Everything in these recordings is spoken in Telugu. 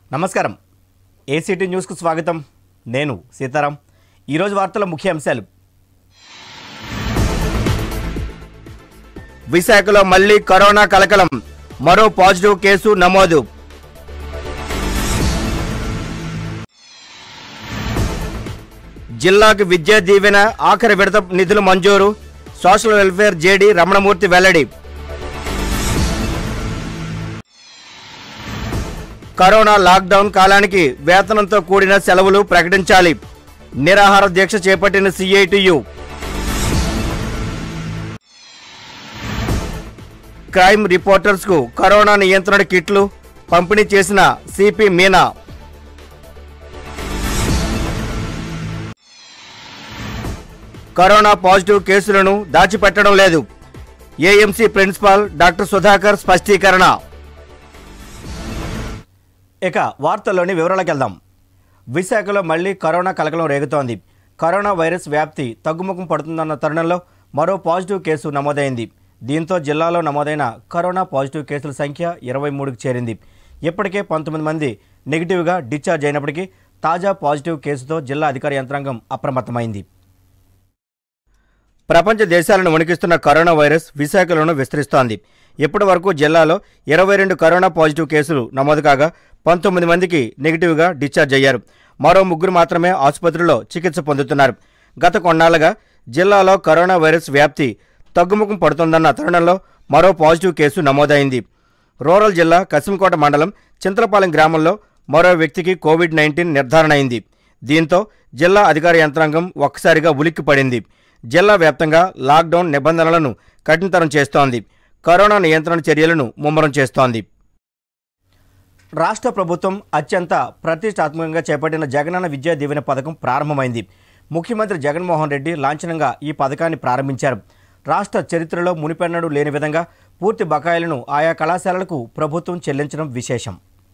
నమస్కారం ఏసీటీ న్యూస్కు స్వాగతం నేను సీతారాం ఈరోజు వార్తల ముఖ్య అంశాలు విశాఖలో మళ్లీ కరోనా కలకలం మరో పాజిటివ్ కేసు నమోదు జిల్లాకు విద్యా దీవెన ఆఖరి విడత నిధులు మంజూరు సోషల్ వెల్ఫేర్ జేడీ రమణమూర్తి వెల్లడి కరోనా లాక్డౌన్ కాలానికి వేతనంతో కూడిన సెలవులు ప్రకటించాలి నిరాహార దీక్ష చేపట్టిన సిఐటియు క్రైమ్ రిపోర్టర్స్ కు కరోనా నియంత్రణ కిట్లు పంపిణీ చేసిన సిపి మీనా కరోనా పాజిటివ్ కేసులను దాచిపెట్టడం లేదు ఏఎంసీ ప్రిన్సిపాల్ డాక్టర్ సుధాకర్ స్పష్టీకరణ ఇక వార్తల్లోని వివరాలకు వెళ్దాం విశాఖలో మళ్లీ కరోనా కలకలం రేగుతోంది కరోనా వైరస్ వ్యాప్తి తగ్గుముఖం పడుతుందన్న తరుణంలో మరో పాజిటివ్ కేసు నమోదైంది దీంతో జిల్లాలో నమోదైన కరోనా పాజిటివ్ కేసుల సంఖ్య ఇరవై మూడుకు చేరింది ఇప్పటికే పంతొమ్మిది మంది నెగిటివ్గా డిశ్చార్జ్ అయినప్పటికీ తాజా పాజిటివ్ కేసుతో జిల్లా అధికార యంత్రాంగం అప్రమత్తమైంది ప్రపంచ దేశాలను వణికిస్తున్న కరోనా వైరస్ విశాఖలోనూ విస్తరిస్తోంది ఇప్పటి వరకు జిల్లాలో ఇరవై రెండు కరోనా పాజిటివ్ కేసులు నమోదు కాగా పంతొమ్మిది మందికి నెగిటివ్గా డిశ్చార్జ్ అయ్యారు మరో ముగ్గురు మాత్రమే ఆసుపత్రిలో చికిత్స పొందుతున్నారు గత కొన్నాళ్లుగా జిల్లాలో కరోనా వైరస్ వ్యాప్తి తగ్గుముఖం పడుతోందన్న తరుణంలో మరో పాజిటివ్ కేసు నమోదైంది రూరల్ జిల్లా కసింకోట మండలం చింతలపాలెం గ్రామంలో మరో వ్యక్తికి కోవిడ్ నైన్టీన్ నిర్ధారణ అయింది దీంతో జిల్లా అధికార యంత్రాంగం ఒక్కసారిగా ఉలిక్కిపడింది జిల్లా వ్యాప్తంగా లాక్డౌన్ నిబంధనలను కఠినతరం చేస్తోంది కరోనా నియంత్రణ చర్యలను ముమ్మరం చేస్తోంది రాష్ట్ర ప్రభుత్వం అత్యంత ప్రతిష్టాత్మకంగా చేపట్టిన జగనన్న విద్యా దీవెన పథకం ప్రారంభమైంది ముఖ్యమంత్రి జగన్మోహన్ రెడ్డి లాంఛనంగా ఈ పథకాన్ని ప్రారంభించారు రాష్ట్ర చరిత్రలో మునిపెన్నడూ లేని విధంగా పూర్తి బకాయిలను ఆయా కళాశాలలకు ప్రభుత్వం చెల్లించడం విశేషం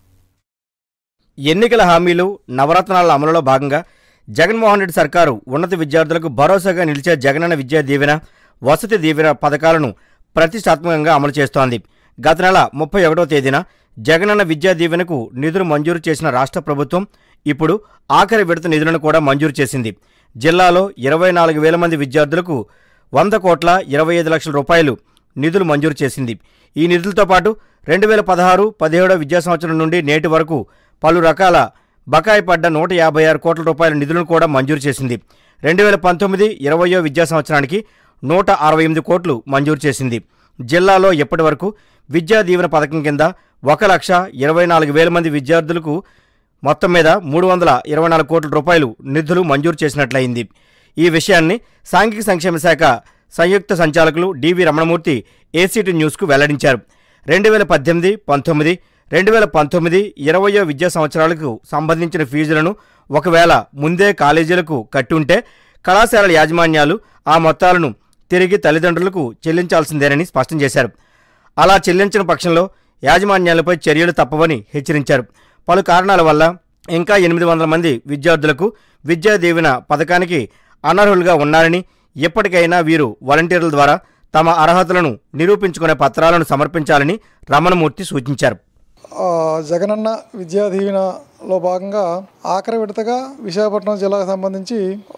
ఎన్నికల హామీలు నవరత్నాల అమలులో భాగంగా జగన్మోహన్ రెడ్డి సర్కారు ఉన్నత విద్యార్థులకు భరోసాగా నిలిచే జగనన్న విద్యా దీవెన వసతి దీవెన పథకాలను ప్రతిష్టాత్మకంగా అమలు చేస్తోంది గత నెల ముప్పై ఒకటో తేదీన జగనన్న విద్యా దీవెనకు నిధులు మంజూరు చేసిన రాష్ట్ర ప్రభుత్వం ఇప్పుడు ఆఖరి విడత నిధులను కూడా మంజూరు చేసింది జిల్లాలో ఇరవై నాలుగు వేల మంది విద్యార్థులకు వంద కోట్ల ఇరవై ఐదు లక్షల రూపాయలు నిధులు మంజూరు చేసింది ఈ నిధులతో పాటు రెండు వేల పదహారు పదిహేడో విద్యా సంవత్సరం నుండి నేటి వరకు పలు రకాల బకాయి పడ్డ నూట యాభై ఆరు కోట్ల రూపాయల నిధులను కూడా మంజూరు చేసింది రెండు వేల పంతొమ్మిది ఇరవయో విద్యా సంవత్సరానికి నూట అరవై ఎనిమిది కోట్లు మంజూరు చేసింది జిల్లాలో ఇప్పటి వరకు విద్యా దీవెన పథకం కింద ఒక లక్ష ఇరవై నాలుగు వేల మంది విద్యార్థులకు మొత్తం మీద మూడు వందల ఇరవై నాలుగు కోట్ల రూపాయలు నిధులు మంజూరు చేసినట్లయింది ఈ విషయాన్ని సాంఘిక సంక్షేమ శాఖ సంయుక్త సంచాలకులు డివి రమణమూర్తి ఏసీటీ న్యూస్కు వెల్లడించారు రెండు వేల పద్దెనిమిది పంతొమ్మిది రెండు వేల పంతొమ్మిది ఇరవయో విద్యా సంవత్సరాలకు సంబంధించిన ఫీజులను ఒకవేళ ముందే కాలేజీలకు కట్టుంటే కళాశాలల యాజమాన్యాలు ఆ మొత్తాలను తిరిగి తల్లిదండ్రులకు చెల్లించాల్సిందేనని స్పష్టం చేశారు అలా చెల్లించిన పక్షంలో యాజమాన్యాలపై చర్యలు తప్పవని హెచ్చరించారు పలు కారణాల వల్ల ఇంకా ఎనిమిది వందల మంది విద్యార్థులకు విద్యా దీవెన పథకానికి అనర్హులుగా ఉన్నారని ఎప్పటికైనా వీరు వాలంటీర్ల ద్వారా తమ అర్హతలను నిరూపించుకునే పత్రాలను సమర్పించాలని రమణమూర్తి సూచించారు ఆ, జగనన్న విద్యా దీవెనలో భాగంగా ఆఖరి విడతగా విశాఖపట్నం జిల్లాకు సంబంధించి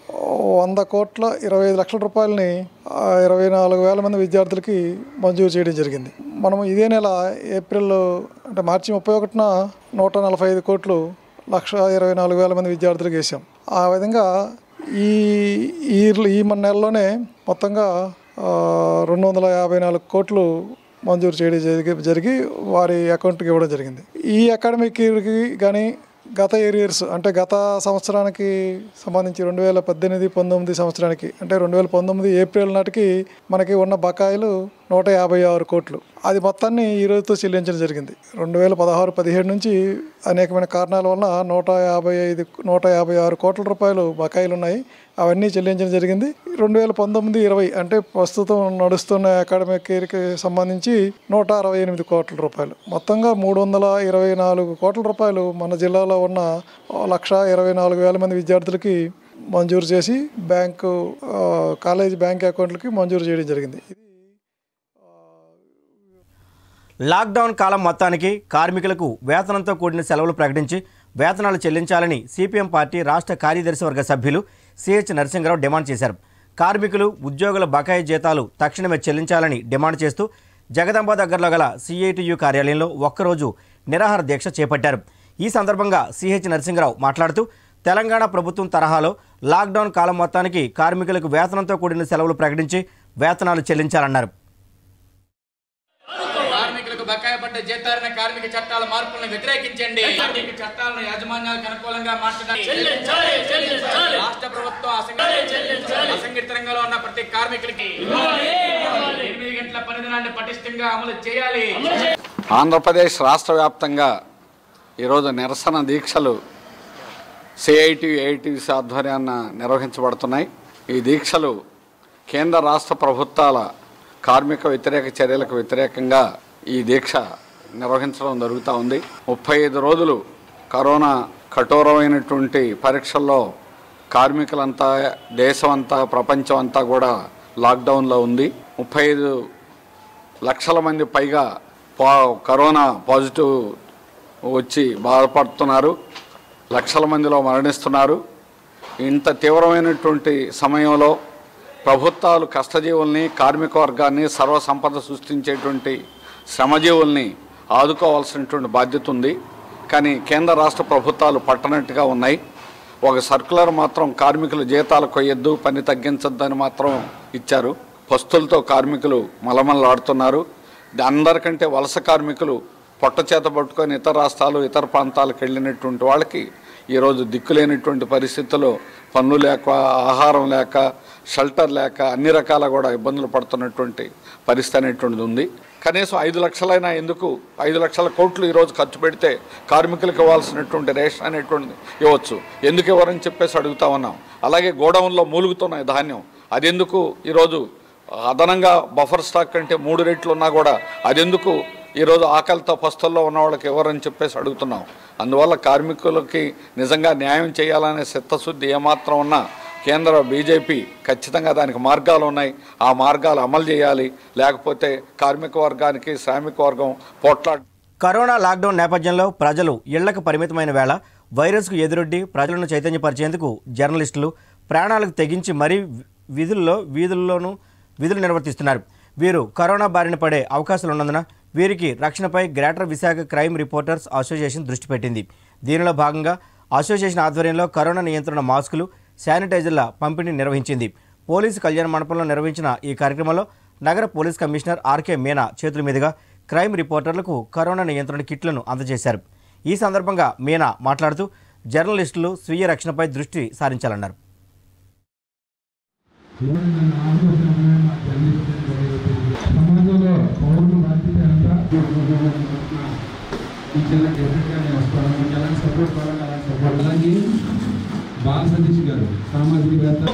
వంద కోట్ల ఇరవై ఐదు లక్షల రూపాయలని ఆ, ఇరవై నాలుగు వేల మంది విద్యార్థులకి మంజూరు చేయడం జరిగింది మనం ఇదే నెల ఏప్రిల్ అంటే మార్చి ముప్పై ఒకటిన నూట నలభై ఐదు కోట్లు లక్ష ఇరవై నాలుగు వేల మంది విద్యార్థులకు వేసాం ఆ విధంగా ఈ ఈ ఈ మన నెలలోనే మొత్తంగా ఆ, రెండు వందల యాభై నాలుగు కోట్లు మంజూరు చేయడం జరిగి జరిగి వారి అకౌంట్కి ఇవ్వడం జరిగింది ఈ అకాడమిక్ ఇయర్కి కానీ గత ఏరియర్స్ అంటే గత సంవత్సరానికి సంబంధించి రెండు వేల పద్దెనిమిది పంతొమ్మిది సంవత్సరానికి అంటే రెండు వేల పంతొమ్మిది ఏప్రిల్ నాటికి మనకి ఉన్న బకాయిలు నూట యాభై ఆరు కోట్లు అది మొత్తాన్ని ఈ రోజుతో చెల్లించడం జరిగింది రెండు వేల పదహారు పదిహేడు నుంచి అనేకమైన కారణాల వల్ల నూట యాభై ఐదు నూట యాభై ఆరు కోట్ల రూపాయలు బకాయిలు ఉన్నాయి అవన్నీ చెల్లించడం జరిగింది రెండు వేల పంతొమ్మిది ఇరవై అంటే ప్రస్తుతం నడుస్తున్న అకాడమిక్ ఇయర్కి సంబంధించి నూట అరవై ఎనిమిది కోట్ల రూపాయలు మొత్తంగా మూడు వందల ఇరవై నాలుగు కోట్ల రూపాయలు మన జిల్లాలో ఉన్న లక్ష ఇరవై నాలుగు వేల మంది విద్యార్థులకి మంజూరు చేసి బ్యాంకు ఆ, కాలేజీ బ్యాంక్ అకౌంట్లకి మంజూరు చేయడం జరిగింది ఇది లాక్డౌన్ కాలం మొత్తానికి కార్మికులకు వేతనంతో కూడిన సెలవులు ప్రకటించి వేతనాలు చెల్లించాలని సిపిఎం పార్టీ రాష్ట్ర కార్యదర్శి వర్గ సభ్యులు సిహెచ్ నరసింహరావు డిమాండ్ చేశారు కార్మికులు ఉద్యోగుల బకాయి జీతాలు తక్షణమే చెల్లించాలని డిమాండ్ చేస్తూ జగదాంబ దగ్గరలో గల సిఐటియు కార్యాలయంలో ఒక్కరోజు నిరాహార దీక్ష చేపట్టారు ఈ సందర్భంగా సిహెచ్ నరసింహరావు మాట్లాడుతూ తెలంగాణ ప్రభుత్వం తరహాలో లాక్డౌన్ కాలం మొత్తానికి కార్మికులకు వేతనంతో కూడిన సెలవులు ప్రకటించి వేతనాలు చెల్లించాలన్నారు కార్మికులకు బకాయి పడ్డ జీతాలైన కార్మిక చట్టాల మార్పులను వ్యతిరేకించండి కార్మిక చట్టాలను యాజమాన్యాలకు అనుకూలంగా మార్చడానికి రాష్ట్ర ప్రభుత్వం అసంఘ- అసంఘటిత రంగంలో ఉన్న ప్రతి కార్మికులకి ఎనిమిది గంటల పని దినాన్ని పటిష్టంగా అమలు చేయాలి ఆంధ్రప్రదేశ్ రాష్ట్ర వ్యాప్తంగా ఈరోజు నిరసన దీక్షలు సిఐటి ఏఐటీసీ ఆధ్వర్యాన నిర్వహించబడుతున్నాయి ఈ దీక్షలు కేంద్ర రాష్ట్ర ప్రభుత్వాల కార్మిక వ్యతిరేక చర్యలకు వ్యతిరేకంగా ఈ దీక్ష నిర్వహించడం జరుగుతూ ఉంది ముప్పై ఐదు రోజులు కరోనా కఠోరమైనటువంటి పరీక్షల్లో కార్మికులంతా దేశమంతా ప్రపంచం అంతా కూడా లాక్డౌన్లో ఉంది ముప్పై ఐదు లక్షల మంది పైగా పా కరోనా పాజిటివ్ వచ్చి బాధపడుతున్నారు లక్షల మందిలో మరణిస్తున్నారు ఇంత తీవ్రమైనటువంటి సమయంలో ప్రభుత్వాలు కష్టజీవుల్ని కార్మిక వర్గాన్ని సర్వసంపద సృష్టించేటువంటి శ్రమజీవుల్ని ఆదుకోవాల్సినటువంటి బాధ్యత ఉంది కానీ కేంద్ర రాష్ట్ర ప్రభుత్వాలు పట్టనట్టుగా ఉన్నాయి ఒక సర్కులర్ మాత్రం కార్మికుల జీతాలు కొయ్యొద్దు పని తగ్గించొద్దని మాత్రం ఇచ్చారు పస్తులతో కార్మికులు మలమలలాడుతున్నారు అందరికంటే వలస కార్మికులు పొట్ట చేత పట్టుకొని ఇతర రాష్ట్రాలు ఇతర ప్రాంతాలకు వెళ్ళినటువంటి వాళ్ళకి ఈరోజు దిక్కులేనటువంటి పరిస్థితుల్లో పన్ను లేక ఆహారం లేక షెల్టర్ లేక అన్ని రకాల కూడా ఇబ్బందులు పడుతున్నటువంటి పరిస్థితి అనేటువంటిది ఉంది కనీసం ఐదు లక్షలైనా ఎందుకు ఐదు లక్షల కోట్లు ఈరోజు ఖర్చు పెడితే కార్మికులకు ఇవ్వాల్సినటువంటి రేషన్ అనేటువంటిది ఇవ్వచ్చు ఎందుకు ఇవ్వరని చెప్పేసి అడుగుతా ఉన్నాం అలాగే గోడౌన్లో మూలుగుతున్న ధాన్యం అదెందుకు ఈరోజు అదనంగా బఫర్ స్టాక్ కంటే మూడు రెట్లు ఉన్నా కూడా అదెందుకు ఈరోజు ఆకలితో పస్తుల్లో ఉన్న వాళ్ళకి ఎవరని చెప్పేసి అడుగుతున్నాం అందువల్ల కార్మికులకి నిజంగా న్యాయం చేయాలనే చిత్తశుద్ధి ఏమాత్రం ఉన్నా కేంద్ర బీజేపీ ఖచ్చితంగా దానికి మార్గాలు ఉన్నాయి ఆ మార్గాలు అమలు చేయాలి లేకపోతే కార్మిక వర్గానికి శ్రామిక వర్గం పోట్లాడు కరోనా లాక్డౌన్ నేపథ్యంలో ప్రజలు ఇళ్లకు పరిమితమైన వేళ వైరస్కు ఎదురొడ్డి ప్రజలను చైతన్యపరిచేందుకు జర్నలిస్టులు ప్రాణాలకు తెగించి మరీ విధుల్లో వీధుల్లోనూ విధులు నిర్వర్తిస్తున్నారు వీరు కరోనా బారిన పడే అవకాశాలు ఉన్నందున వీరికి రక్షణపై greater Visakha crime reporters association దృష్టి పెట్టింది దీనిలో భాగంగా అసోసియేషన్ ఆధ్వర్యంలో కరోనా నియంత్రణ మాస్కులు శానిటైజర్ల పంపిణీ నిర్వహించింది పోలీసు కళ్యాణ మండపంలో నిర్వహించిన ఈ కార్యక్రమంలో నగర పోలీస్ కమిషనర్ ఆర్కే మీనా చేతుల మీదుగా క్రైమ్ రిపోర్టర్లకు కరోనా నియంత్రణ కిట్లను అందజేశారు ఈ సందర్భంగా మీనా మాట్లాడుతూ జర్నలిస్టులు స్వీయ రక్షణపై దృష్టి సారించాలన్నారు సమాజంలో పౌరులు బాధ్యత ఎంత ఇంకెలా డెఫినెట్గానే వస్తారు మీకు ఎలాంటి సపోర్ట్ కావాలంటే అలాంటి సపోర్ట్ అలాగే బాల సతీష్ గారు సామాజికవేత్త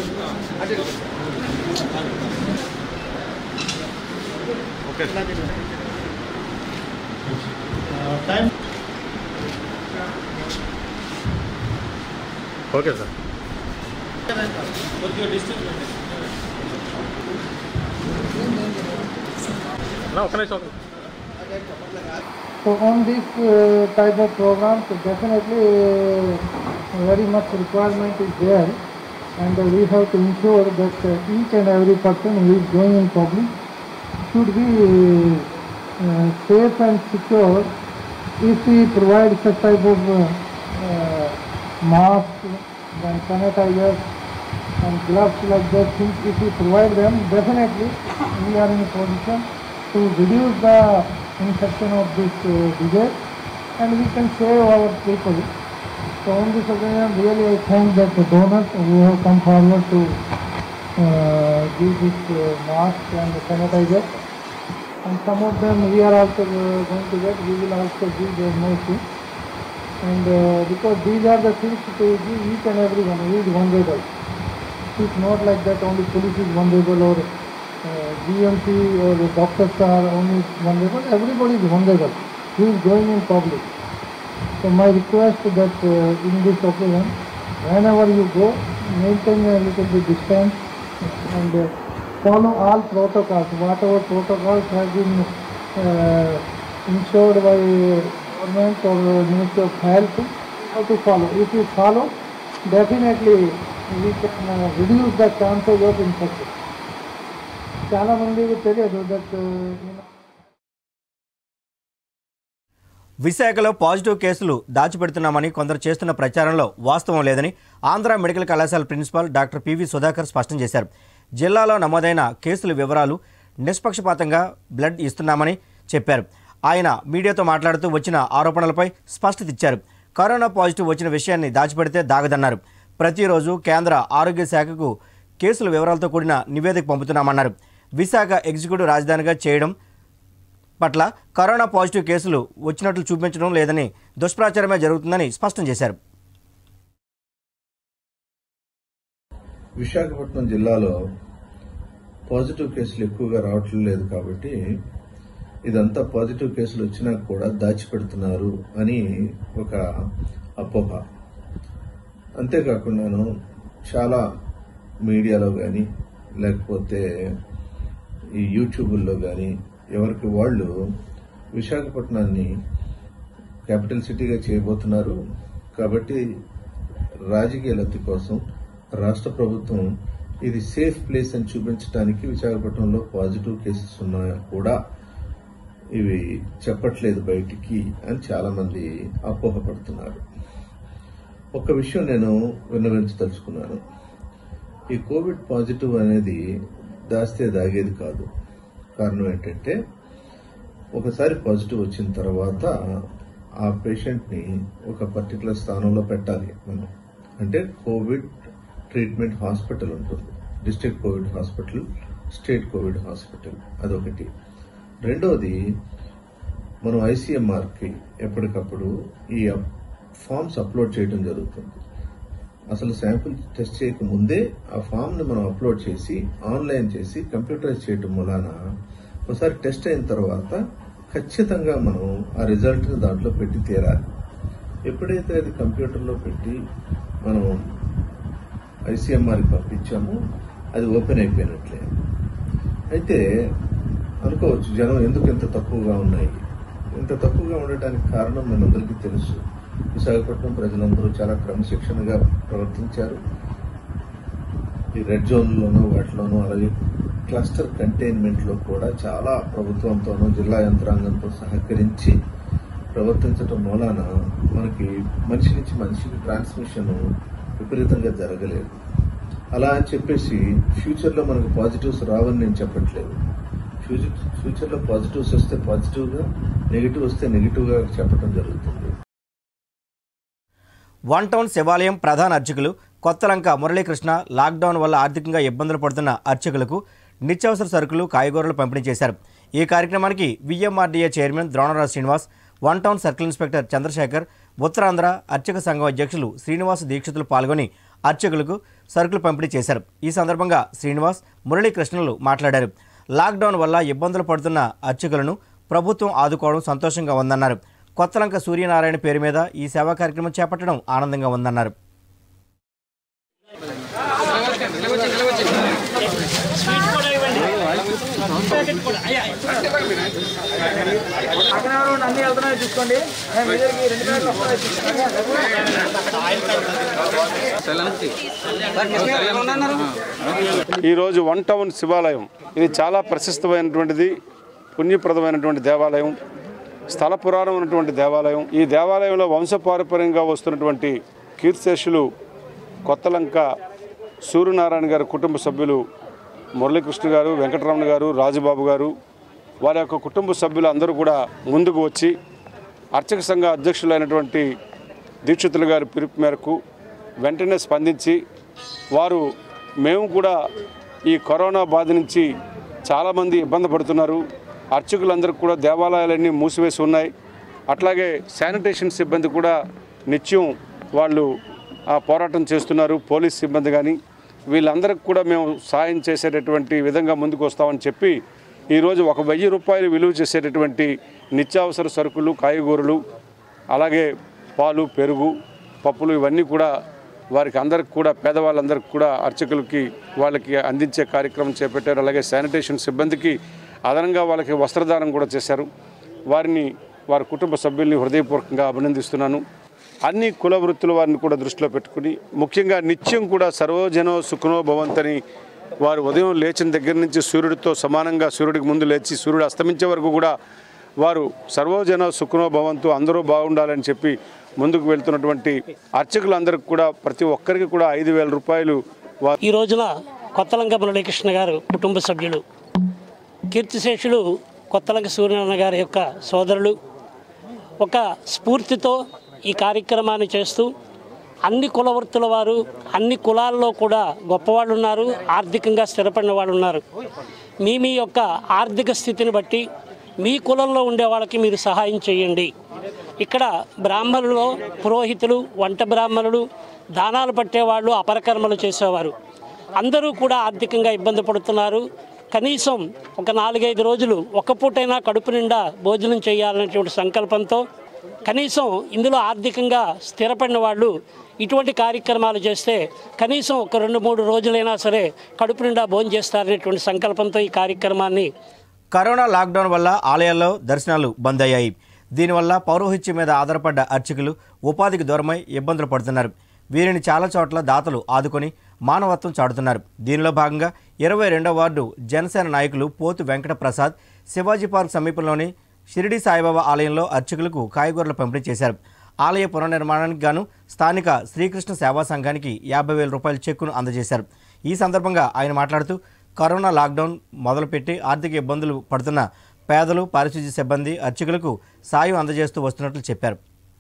So on this uh, type of programs, definitely uh, very much requirement is there, and uh, we have to ensure that uh, each and every person who is going in public should be uh, safe and secure if we provide such type of uh, uh, masks and sanitizers and gloves like that things, if we provide them, definitely we are in a position to reduce the infection of this uh, disease and we can save our people. So on this occasion, really I thank that the donors who have come forward to uh, give this uh, mask and sanitizer. And some of them we are also uh, going to get, we will also give them more too. And uh, because these are the things to give each and everyone who is vulnerable. It's not like that only police is vulnerable or uh, GMC or the doctors are only vulnerable. Everybody is vulnerable who is going in public. So my request that uh, in this occasion, whenever you go, maintain a little bit distance and uh, follow all protocols. Whatever protocols have been uh, ensured by government or Ministry of Health, how to follow. If we follow, definitely we can uh, reduce the chances of infection. చాలా మందికి తెలియదు దట్ విశాఖలో పాజిటివ్ కేసులు దాచిపెడుతున్నామని కొందరు చేస్తున్న ప్రచారంలో వాస్తవం లేదని ఆంధ్ర మెడికల్ కళాశాల ప్రిన్సిపాల్ డాక్టర్ పివి సుధాకర్ స్పష్టం చేశారు జిల్లాలో నమోదైన కేసుల వివరాలు నిష్పక్షపాతంగా బ్లడ్ ఇస్తున్నామని చెప్పారు ఆయన మీడియాతో మాట్లాడుతూ వచ్చిన ఆరోపణలపై స్పష్టత ఇచ్చారు కరోనా పాజిటివ్ వచ్చిన విషయాన్ని దాచిపెడితే దాగదన్నారు ప్రతిరోజు కేంద్ర ఆరోగ్య శాఖకు కేసుల వివరాలతో కూడిన నివేదిక పంపుతున్నామన్నారు విశాఖ ఎగ్జిక్యూటివ్ రాజధానిగా చేయడం పట్ల కరోనా పాజిటివ్ కేసులు వచ్చినట్లు చూపించడం లేదని దుష్ప్రచారమే జరుగుతుందని స్పష్టం చేశారు విశాఖపట్నం జిల్లాలో పాజిటివ్ కేసులు ఎక్కువగా రావట్లేదు లేదు కాబట్టి ఇదంతా పాజిటివ్ కేసులు వచ్చినా కూడా దాచిపెడుతున్నారు అని ఒక అపోహ అంతేకాకుండాను చాలా మీడియాలో కానీ లేకపోతే ఈ యూట్యూబుల్లో కానీ ఎవరికి వాళ్ళు విశాఖపట్నాన్ని క్యాపిటల్ సిటీగా చేయబోతున్నారు కాబట్టి రాజకీయ లబ్ధి కోసం రాష్ట్ర ప్రభుత్వం ఇది సేఫ్ ప్లేస్ అని చూపించడానికి విశాఖపట్నంలో పాజిటివ్ కేసెస్ ఉన్నా కూడా ఇవి చెప్పట్లేదు బయటికి అని చాలా మంది అపోహపడుతున్నారు ఒక విషయం నేను విన్నవించదలుచుకున్నాను ఈ కోవిడ్ పాజిటివ్ అనేది దాస్తే దాగేది కాదు కారణం ఏంటంటే ఒకసారి పాజిటివ్ వచ్చిన తర్వాత ఆ పేషెంట్ని ఒక పర్టికులర్ స్థానంలో పెట్టాలి మనం అంటే కోవిడ్ ట్రీట్మెంట్ హాస్పిటల్ ఉంటుంది district covid hospital state covid hospital అదొకటి రెండోది మనం ఐసీఎంఆర్కి ఎప్పటికప్పుడు ఈ ఫామ్స్ అప్లోడ్ చేయడం జరుగుతుంది అసలు శాంపుల్ టెస్ట్ చేయక ముందే ఆ ఫామ్ ని మనం అప్లోడ్ చేసి ఆన్లైన్ చేసి కంప్యూటరైజ్ చేయడం వలన ఒకసారి టెస్ట్ అయిన తర్వాత ఖచ్చితంగా మనం ఆ రిజల్ట్ ని దాంట్లో పెట్టి తీరాలి ఎప్పుడైతే అది కంప్యూటర్లో పెట్టి మనం ఐసీఎంఆర్కి పంపించామో అది ఓపెన్ అయిపోయినట్లే అయితే అనుకోవచ్చు జనం ఎందుకు ఇంత తక్కువగా ఉన్నాయి ఇంత తక్కువగా ఉండటానికి కారణం మనందరికీ తెలుసు విశాఖపట్నం ప్రజలందరూ చాలా క్రమశిక్షణగా ప్రవర్తించారు ఈ రెడ్ జోన్లోనూ వాటిలోనూ అలాగే క్లస్టర్ కంటైన్మెంట్ లో కూడా చాలా ప్రభుత్వంతోనూ జిల్లా యంత్రాంగంతో సహకరించి ప్రవర్తించడం మూలాన మనకి మనిషి నుంచి మనిషికి ట్రాన్స్మిషన్ విపరీతంగా జరగలేదు అలా అని చెప్పేసి ఫ్యూచర్ లో మనకు పాజిటివ్స్ రావని నేను చెప్పట్లేదు ఫ్యూచర్ ఫ్యూచర్ లో పాజిటివ్స్ వస్తే పాజిటివ్ గా నెగిటివ్ వస్తే నెగిటివ్ గా చెప్పడం జరుగుతుంది వన్ టౌన్ శివాలయం ప్రధాన అర్చకులు కొత్తలంక మురళీకృష్ణ లాక్డౌన్ వల్ల ఆర్థికంగా ఇబ్బందులు పడుతున్న అర్చకులకు నిత్యావసర సరుకులు కాయగూరలు పంపిణీ చేశారు ఈ కార్యక్రమానికి VMRDA chairman Dronaraj Srinivas one town circle inspector Chandrasekhar Uttarandhra అర్చక సంఘం అధ్యక్షులు శ్రీనివాస్ దీక్షితులు పాల్గొని అర్చకులకు సరుకులు పంపిణీ చేశారు ఈ సందర్భంగా శ్రీనివాస్ మురళీకృష్ణలు మాట్లాడారు లాక్డౌన్ వల్ల ఇబ్బందులు పడుతున్న అర్చకులను ప్రభుత్వం ఆదుకోవడం సంతోషంగా ఉందన్నారు కొత్తలంక సూర్యనారాయణ పేరు మీద ఈ సేవా కార్యక్రమం చేపట్టడం ఆనందంగా ఉందన్నారు ఈరోజు వన్ టౌన్ శివాలయం ఇది చాలా ప్రశస్తమైనటువంటిది పుణ్యప్రదమైనటువంటి దేవాలయం స్థల పురాణం ఉన్నటువంటి దేవాలయం ఈ దేవాలయంలో వంశపారపర్యంగా వస్తున్నటువంటి కీర్తిశేషులు కొత్తలంక సూర్యనారాయణ గారి కుటుంబ సభ్యులు మురళీకృష్ణ గారు వెంకటరమణ గారు రాజుబాబు గారు వారి యొక్క కుటుంబ సభ్యులు అందరూ కూడా ముందుకు వచ్చి అర్చక సంఘ అధ్యక్షులైనటువంటి దీక్షితులు గారి పిలుపు మేరకు వెంటనే స్పందించి వారు మేము కూడా ఈ కరోనా బాధ నుంచి చాలామంది ఇబ్బంది పడుతున్నారు అర్చకులందరికీ కూడా దేవాలయాలన్నీ మూసివేసి ఉన్నాయి అట్లాగే శానిటేషన్ సిబ్బంది కూడా నిత్యం వాళ్ళు ఆ పోరాటం చేస్తున్నారు పోలీస్ సిబ్బంది కానీ వీళ్ళందరికీ కూడా మేము సాయం చేసేటటువంటి విధంగా ముందుకు వస్తామని చెప్పి ఈరోజు ఒక వెయ్యి రూపాయలు విలువ చేసేటటువంటి నిత్యావసర సరుకులు కాయగూరలు అలాగే పాలు పెరుగు పప్పులు ఇవన్నీ కూడా వారికి అందరికి కూడా పేదవాళ్ళందరికీ కూడా అర్చకులకి వాళ్ళకి అందించే కార్యక్రమం చేపట్టారు అలాగే శానిటేషన్ సిబ్బందికి అదనంగా వాళ్ళకి వస్త్రదానం కూడా చేశారు వారిని వారి కుటుంబ సభ్యుల్ని హృదయపూర్వకంగా అభినందిస్తున్నాను అన్ని కుల వృత్తుల వారిని కూడా దృష్టిలో పెట్టుకుని ముఖ్యంగా నిత్యం కూడా సర్వజనో సుఖనో భవంతని వారు ఉదయం లేచిన దగ్గర నుంచి సూర్యుడితో సమానంగా సూర్యుడికి ముందు లేచి సూర్యుడు అస్తమించే వరకు కూడా వారు సర్వజన సుఖనో భవంతు అందరూ బాగుండాలని చెప్పి ముందుకు వెళ్తున్నటువంటి అర్చకులందరికీ కూడా ప్రతి ఒక్కరికి కూడా ఐదు వేల రూపాయలు వారు ఈ రోజున కొత్తలంక మురళీకృష్ణ గారు కుటుంబ సభ్యులు కీర్తిశేషులు కొత్తలంక సూర్యనారాయణ గారి యొక్క సోదరులు ఒక స్ఫూర్తితో ఈ కార్యక్రమాన్ని చేస్తూ అన్ని కుల వృత్తుల వారు అన్ని కులాల్లో కూడా గొప్పవాళ్ళు ఉన్నారు ఆర్థికంగా స్థిరపడిన వాళ్ళు ఉన్నారు మీ మీ యొక్క ఆర్థిక స్థితిని బట్టి మీ కులంలో ఉండే వాళ్ళకి మీరు సహాయం చేయండి ఇక్కడ బ్రాహ్మణులు పురోహితులు వంట బ్రాహ్మణులు దానాలు పట్టేవాళ్ళు అపరకర్మలు చేసేవారు అందరూ కూడా ఆర్థికంగా ఇబ్బంది పడుతున్నారు కనీసం ఒక నాలుగైదు రోజులు ఒక పూటైనా కడుపు నిండా భోజనం చేయాలనేటువంటి సంకల్పంతో కనీసం ఇందులో ఆర్థికంగా స్థిరపడిన వాళ్ళు ఇటువంటి కార్యక్రమాలు చేస్తే కనీసం ఒక రెండు మూడు రోజులైనా సరే కడుపు నిండా భోజనం చేస్తారనేటువంటి సంకల్పంతో ఈ కార్యక్రమాన్ని కరోనా లాక్డౌన్ వల్ల ఆలయాల్లో దర్శనాలు బంద్ అయ్యాయి దీనివల్ల పౌరోహిత్యం మీద ఆధారపడ్డ అర్చకులు ఉపాధికి దూరమై ఇబ్బందులు పడుతున్నారు వీరిని చాలా చోట్ల దాతలు ఆదుకొని మానవత్వం చాటుతున్నారు దీనిలో భాగంగా ఇరవై రెండవ వార్డు జనసేన నాయకులు పోతు వెంకట ప్రసాద్ శివాజీ పార్క్ సమీపంలోని షిరిడి సాయిబాబా ఆలయంలో అర్చకులకు కాయగూరలు పంపిణీ చేశారు ఆలయ పునర్నిర్మాణానికి గాను స్థానిక శ్రీకృష్ణ సేవా సంఘానికి యాభై వేల రూపాయల చెక్కును అందజేశారు ఈ సందర్భంగా ఆయన మాట్లాడుతూ కరోనా లాక్డౌన్ మొదలుపెట్టి ఆర్థిక ఇబ్బందులు పడుతున్న పేదలు పారిశుద్ధ్య సిబ్బంది అర్చకులకు సాయం అందజేస్తూ వస్తున్నట్లు చెప్పారు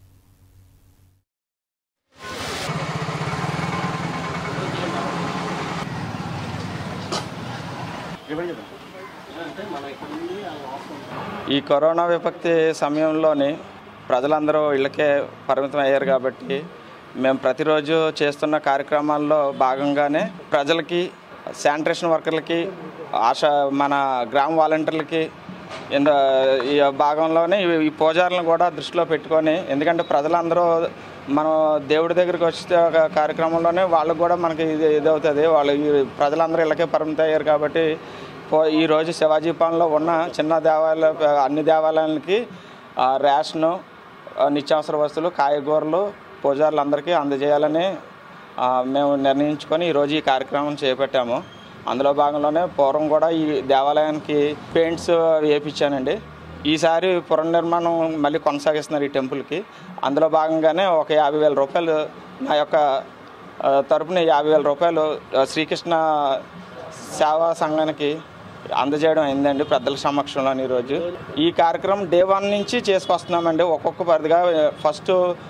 ఈ కరోనా విపత్తి సమయంలోని ప్రజలందరూ ఇళ్ళకే పరిమితం అయ్యారు కాబట్టి మేము ప్రతిరోజు చేస్తున్న కార్యక్రమాల్లో భాగంగానే ప్రజలకి శానిటేషన్ వర్కర్లకి ఆశా మన గ్రామ వాలంటీర్లకి ఇంద ఈ భాగంలోనే ఈ- ఈ పూజారులను కూడా దృష్టిలో పెట్టుకొని ఎందుకంటే ప్రజలందరూ మనం దేవుడి దగ్గరికి వచ్చే ఒక కార్యక్రమంలోనే వాళ్ళకు కూడా మనకి ఇది ఇదవుతుంది వాళ్ళు ఈ ప్రజలందరూ ఇళ్ళకే పరిమితం అయ్యారు కాబట్టి పో- ఈరోజు శివాజీపాలెంలో ఉన్న చిన్న దేవాలయ అన్ని దేవాలయాలకి ఆ, రేషను ఆ, నిత్యావసర వస్తువులు కాయగూరలు పూజారులందరికీ అందజేయాలని ఆ, మేము నిర్ణయించుకొని ఈరోజు ఈ కార్యక్రమం చేపట్టాము అందులో భాగంలోనే పూర్వం కూడా ఈ దేవాలయానికి పెయింట్స్ వేయించానండి ఈసారి పునర్నిర్మాణం మళ్ళీ కొనసాగిస్తున్నారు ఈ టెంపుల్కి అందులో భాగంగానే ఒక యాభై వేల రూపాయలు నా యొక్క ఆ, తరపున యాభై వేల రూపాయలు ఆ, శ్రీకృష్ణ సేవా సంఘానికి అందజేయడం అయిందండి పెద్దల సమక్షంలో ఈరోజు ఈ కార్యక్రమం డే వన్ నుంచి చేసుకొస్తున్నామండి ఒక్కొక్క పరిధిగా ఫస్ట్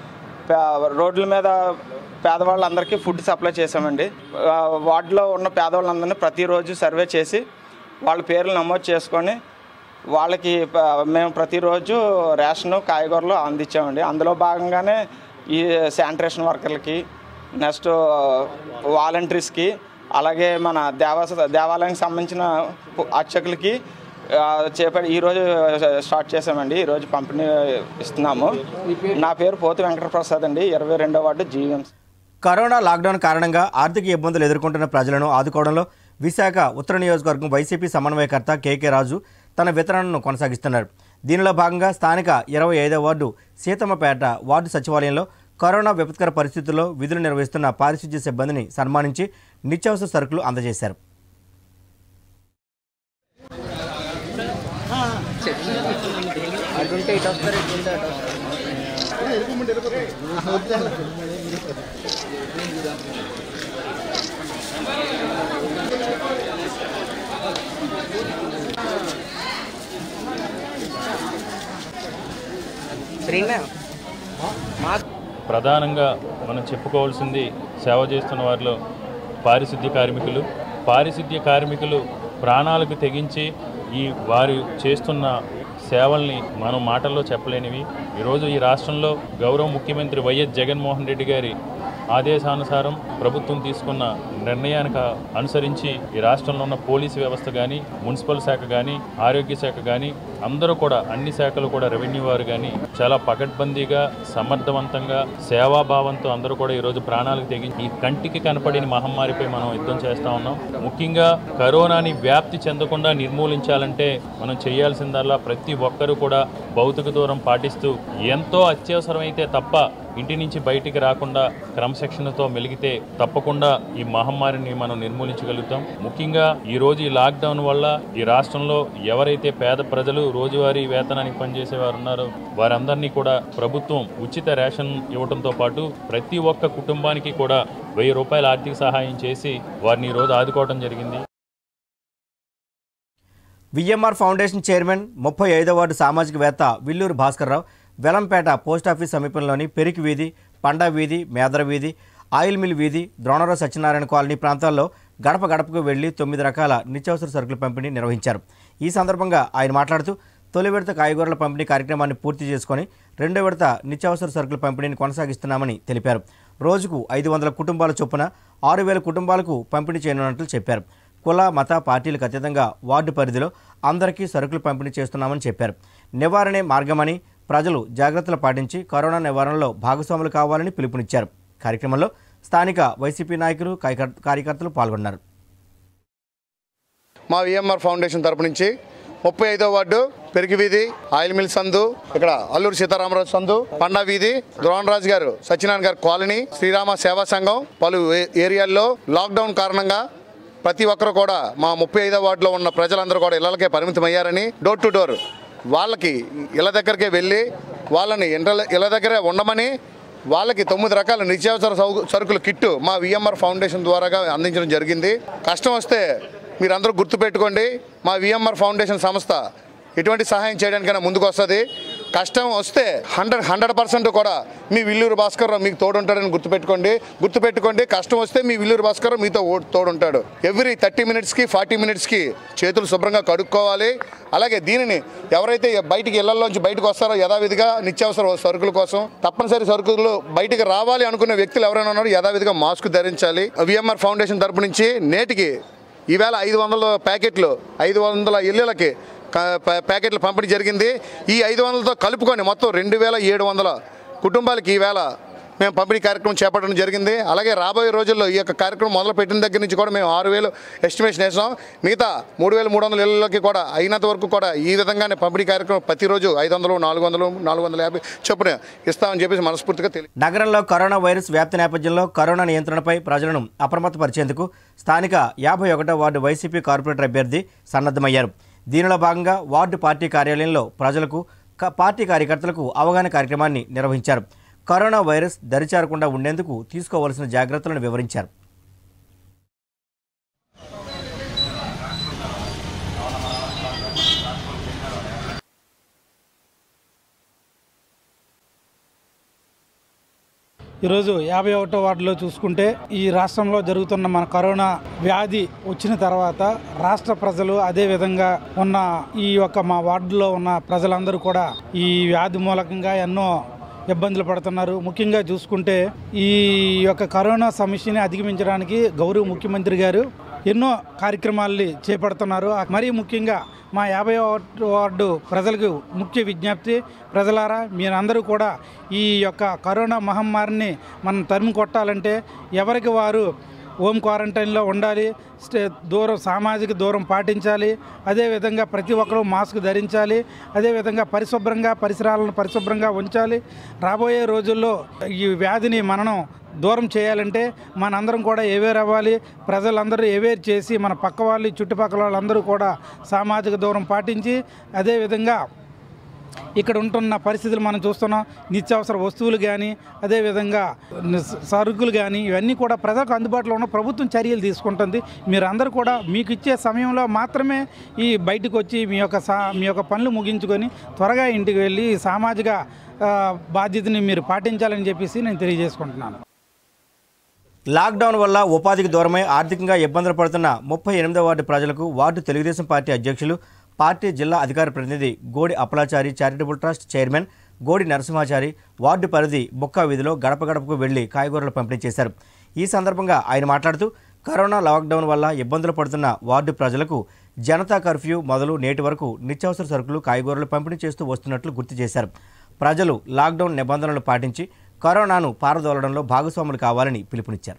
పే- రోడ్ల మీద పేదవాళ్ళందరికీ ఫుడ్ సప్లై చేసామండి ఆ, వార్డులో ఉన్న పేదవాళ్ళందరినీ ప్రతిరోజు సర్వే చేసి వాళ్ళ పేర్లు నమోదు చేసుకొని వాళ్ళకి ప- మేము ప్రతిరోజు రేషను కాయగూరలు అందించామండి అందులో భాగంగానే ఈ శానిటేషన్ వర్కర్లకి నెక్స్ట్ వాలంటీర్స్కి అలాగే మన దేవాస దేవాలయానికి సంబంధించిన పు- అర్చకులకి ఆ, చేపట్టి ఈరోజు స్టార్ట్ చేసామండి ఈరోజు పంపిణీ ఇస్తున్నాము నా పేరు పోతు వెంకటప్రసాద్ అండి ఇరవై రెండో వార్డు జీవీఎంసీ కరోనా లాక్డౌన్ కారణంగా ఆర్థిక ఇబ్బందులు ఎదుర్కొంటున్న ప్రజలను ఆదుకోవడంలో విశాఖ ఉత్తర నియోజకవర్గం వైసీపీ సమన్వయకర్త కేకే రాజు తన వితరణను కొనసాగిస్తున్నారు దీనిలో భాగంగా స్థానిక ఇరవై ఐదవ వార్డు సీతమ్మపేట వార్డు సచివాలయంలో కరోనా విపత్కర పరిస్థితుల్లో విధులు నిర్వహిస్తున్న పారిశుద్ధ్య సిబ్బందిని సన్మానించి నిత్యావసర సరుకులు అందజేశారు ప్రధానంగా మనం చెప్పుకోవాల్సింది సేవ చేస్తున్న వారిలో పారిశుద్ధ్య కార్మికులు పారిశుద్ధ్య కార్మికులు ప్రాణాలకు తెగించి ఈ వారు చేస్తున్న సేవల్ని మనం మాటల్లో చెప్పలేనివి ఈరోజు ఈ రాష్ట్రంలో గౌరవ ముఖ్యమంత్రి వైఎస్ జగన్మోహన్ రెడ్డి గారి ఆదేశానుసారం ప్రభుత్వం తీసుకున్న నిర్ణయానికి అనుసరించి ఈ రాష్ట్రంలో ఉన్న పోలీసు వ్యవస్థ కానీ మున్సిపల్ శాఖ కానీ ఆరోగ్య శాఖ కానీ అందరూ కూడా అన్ని శాఖలు కూడా రెవెన్యూ వారు కానీ చాలా పకడ్బందీగా సమర్థవంతంగా సేవాభావంతో అందరూ కూడా ఈరోజు ప్రాణాలకు తెగించి ఈ కంటికి కనపడిన మహమ్మారిపై మనం యుద్ధం చేస్తా ఉన్నాం ముఖ్యంగా కరోనాని వ్యాప్తి చెందకుండా నిర్మూలించాలంటే మనం చేయాల్సిందల్లా ప్రతి ఒక్కరూ కూడా భౌతిక దూరం పాటిస్తూ ఎంతో అత్యవసరమైతే తప్ప ఇంటి నుంచి బయటికి రాకుండా క్రమశిక్షణతో మెలిగితే తప్పకుండా ఈ మహమ్మారిని మనం నిర్మూలించగలుగుతాం ముఖ్యంగా ఈ రోజు ఈ లాక్డౌన్ వల్ల ఈ రాష్ట్రంలో ఎవరైతే పేద ప్రజలు రోజువారీ వేతనానికి పనిచేసే వారు ఉన్నారో వారందరినీ కూడా ప్రభుత్వం ఉచిత రేషన్ ఇవ్వడంతో పాటు ప్రతి ఒక్క కుటుంబానికి కూడా వెయ్యి రూపాయల ఆర్థిక సహాయం చేసి వారిని ఈ రోజు ఆదుకోవడం జరిగింది విఎంఆర్ ఫౌండేషన్ చైర్మన్ ముప్పై ఐదో వార్డు సామాజికవేత్త విల్లూరు భాస్కర్రావు వెలంపేట పోస్టాఫీస్ సమీపంలోని పెరికి వీధి పండా వీధి మేదర వీధి ఆయిల్ మిల్ వీధి ద్రోణరావు సత్యనారాయణ కాలనీ ప్రాంతాల్లో గడప గడపకు వెళ్లి తొమ్మిది రకాల నిత్యావసర సరుకుల పంపిణీ నిర్వహించారు ఈ సందర్భంగా ఆయన మాట్లాడుతూ తొలి విడత కాయగూరల పంపిణీ కార్యక్రమాన్ని పూర్తి చేసుకొని రెండో విడత నిత్యావసర సరుకుల పంపిణీని కొనసాగిస్తున్నామని తెలిపారు రోజుకు ఐదు వందల కుటుంబాల చొప్పున ఆరు వేల కుటుంబాలకు పంపిణీ చేయనున్నట్లు చెప్పారు కుల మత పార్టీలకు అతీతంగా వార్డు పరిధిలో అందరికీ సరుకులు పంపిణీ చేస్తున్నామని చెప్పారు నివారణే మార్గమని ప్రజలు జాగ్రత్తలు పాటించి కరోనా నివారణలో భాగస్వాములు కావాలని పిలుపునిచ్చారు కార్యక్రమంలో స్థానిక వైసీపీ నాయకులు కార్యకర్త- కార్యకర్తలు పాల్గొన్నారు మా విఎంఆర్ ఫౌండేషన్ తరపు నుంచి ముప్పై ఐదో వార్డు పెరిగి వీధి ఆయిల్ మిల్ సందు ఇక్కడ అల్లూరు సీతారామరాజు సందు పండా వీధి ద్రోణరాజు గారు సత్యనారాయణ గారి కాలనీ శ్రీరామ సేవా సంఘం పలు ఏ- ఏరియాల్లో లాక్డౌన్ కారణంగా ప్రతి ఒక్కరు కూడా మా ముప్పై ఐదో వార్డులో ఉన్న ప్రజలందరూ కూడా ఇళ్లకే పరిమితం అయ్యారని డోర్ టు డోర్ వాళ్ళకి ఇళ్ళ దగ్గరికే వెళ్ళి వాళ్ళని ఇండ్ల ఇళ్ళ దగ్గరే ఉండమని వాళ్ళకి తొమ్మిది రకాల నిత్యావసర సౌ- సరుకుల కిట్టు మా విఎంఆర్ ఫౌండేషన్ ద్వారాగా అందించడం జరిగింది కష్టం వస్తే మీరందరూ గుర్తుపెట్టుకోండి మా విఎంఆర్ ఫౌండేషన్ సంస్థ ఎటువంటి సహాయం చేయడానికైనా ముందుకు వస్తుంది కష్టం వస్తే హండ్రెడ్ హండ్రెడ్ పర్సెంట్ కూడా మీ విల్లూరు భాస్కర్ మీకు తోడుంటాడని గుర్తుపెట్టుకోండి గుర్తుపెట్టుకోండి కష్టం వస్తే మీ విల్లూరు భాస్కర్ మీతో ఓ- తోడుంటాడు ఎవ్రీ థర్టీ మినిట్స్కి ఫార్టీ మినిట్స్కి చేతులు శుభ్రంగా కడుక్కోవాలి అలాగే దీనిని ఎవరైతే బయటికి ఇళ్లలోంచి బయటకు వస్తారో యథావిధిగా నిత్యావసర సరుకుల కోసం తప్పనిసరి సరుకులు బయటికి రావాలి అనుకునే వ్యక్తులు ఎవరైనా ఉన్నారో యథావిధిగా మాస్క్ ధరించాలి విఎంఆర్ ఫౌండేషన్ తరపు నుంచి నేటికి ఈవేళ ఐదు వందల ప్యాకెట్లు ఐదు వందల ఇళ్ళకి క- ప్యా- ప్యాకెట్లు పంపిణీ జరిగింది ఈ ఐదు వందలతో కలుపుకొని మొత్తం రెండు వేల ఏడు వందల కుటుంబాలకి ఈవేళ మేము పంపిణీ కార్యక్రమం చేపట్టడం జరిగింది అలాగే రాబోయే రోజుల్లో ఈ యొక్క కార్యక్రమం మొదలు పెట్టిన దగ్గర నుంచి కూడా మేము ఆరు వేలు ఎస్టిమేషన్ వేసాం మిగతా మూడు వేల మూడు వందల ఇళ్ళకి కూడా అయినంత వరకు కూడా ఈ విధంగానే పంపిణీ కార్యక్రమం ప్రతిరోజు ఐదు వందలు నాలుగు వందలు నాలుగు వందల యాభై చొప్పున ఇస్తామని చెప్పేసి మనస్ఫూర్తిగా తెలియ నగరంలో కరోనా వైరస్ వ్యాప్తి నేపథ్యంలో కరోనా నియంత్రణపై ప్రజలను అప్రమత్తపరిచేందుకు స్థానిక యాభై ఒకటో వార్డు వైసీపీ కార్పొరేటర్ అభ్యర్థి సన్నద్ధమయ్యారు దీనిలో భాగంగా వార్డు పార్టీ కార్యాలయంలో ప్రజలకు క- పార్టీ కార్యకర్తలకు అవగాహన కార్యక్రమాన్ని నిర్వహించారు కరోనా వైరస్ దరిచారకుండా ఉండేందుకు తీసుకోవాల్సిన జాగ్రత్తలను వివరించారు ఈరోజు యాభై ఒకటో వార్డులో చూసుకుంటే ఈ రాష్ట్రంలో జరుగుతున్న మన కరోనా వ్యాధి వచ్చిన తర్వాత రాష్ట్ర ప్రజలు అదే విధంగా ఉన్న ఈ యొక్క మా వార్డులో ఉన్న ప్రజలందరూ కూడా ఈ వ్యాధి మూలకంగా ఎన్నో ఇబ్బందులు పడుతున్నారు ముఖ్యంగా చూసుకుంటే ఈ యొక్క కరోనా సమస్యని అధిగమించడానికి గౌరవ ముఖ్యమంత్రి గారు ఎన్నో కార్యక్రమాల్ని చేపడుతున్నారు మరీ ముఖ్యంగా మా యాభై వార్డు ప్రజలకు ముఖ్య విజ్ఞప్తి ప్రజలారా మీరందరూ కూడా ఈ యొక్క కరోనా మహమ్మారిని మనం తరిమి కొట్టాలంటే ఎవరికి వారు హోమ్ క్వారంటైన్లో ఉండాలి స్టే దూరం సామాజిక దూరం పాటించాలి అదేవిధంగా ప్రతి ఒక్కరూ మాస్క్ ధరించాలి అదేవిధంగా పరిశుభ్రంగా పరిసరాలను పరిశుభ్రంగా ఉంచాలి రాబోయే రోజుల్లో ఈ వ్యాధిని మనం దూరం చేయాలంటే మనందరం కూడా ఎవేర్ అవ్వాలి ప్రజలందరూ ఎవేర్ చేసి మన పక్క వాళ్ళు చుట్టుపక్కల వాళ్ళందరూ కూడా సామాజిక దూరం పాటించి అదేవిధంగా ఇక్కడ ఉంటున్న పరిస్థితులు మనం చూస్తున్నాం నిత్యావసర వస్తువులు కానీ అదేవిధంగా ని- సరుకులు కానీ ఇవన్నీ కూడా ప్రజలకు అందుబాటులో ఉన్న ప్రభుత్వం చర్యలు తీసుకుంటుంది మీరందరూ కూడా మీకు ఇచ్చే సమయంలో మాత్రమే ఈ బయటకు వచ్చి మీ యొక్క సా మీ యొక్క పనులు ముగించుకొని త్వరగా ఇంటికి వెళ్ళి ఈ సామాజిక ఆ, బాధ్యతని మీరు పాటించాలని చెప్పేసి నేను తెలియజేసుకుంటున్నాను లాక్డౌన్ వల్ల ఉపాధికి దూరమై ఆర్థికంగా ఇబ్బందులు పడుతున్న ముప్పై ఎనిమిదో వార్డు ప్రజలకు వార్డు తెలుగుదేశం పార్టీ అధ్యక్షులు పార్టీ జిల్లా అధికార ప్రతినిధి Godi Appalachari charitable trust chairman Godi Narasimhachari ward పరిధి బొక్కా వీధిలో గడప గడపకు వెళ్లి కాయగూరలు పంపిణీ చేశారు ఈ సందర్భంగా ఆయన మాట్లాడుతూ కరోనా లాక్డౌన్ వల్ల ఇబ్బందులు పడుతున్న వార్డు ప్రజలకు జనతా కర్ఫ్యూ మొదలు నేటి వరకు నిత్యావసర సరుకులు కాయగూరలు పంపిణీ చేస్తూ వస్తున్నట్లు గుర్తు చేశారు ప్రజలు లాక్డౌన్ నిబంధనలు పాటించి కరోనాను పారదోలడంలో భాగస్వాములు కావాలని పిలుపునిచ్చారు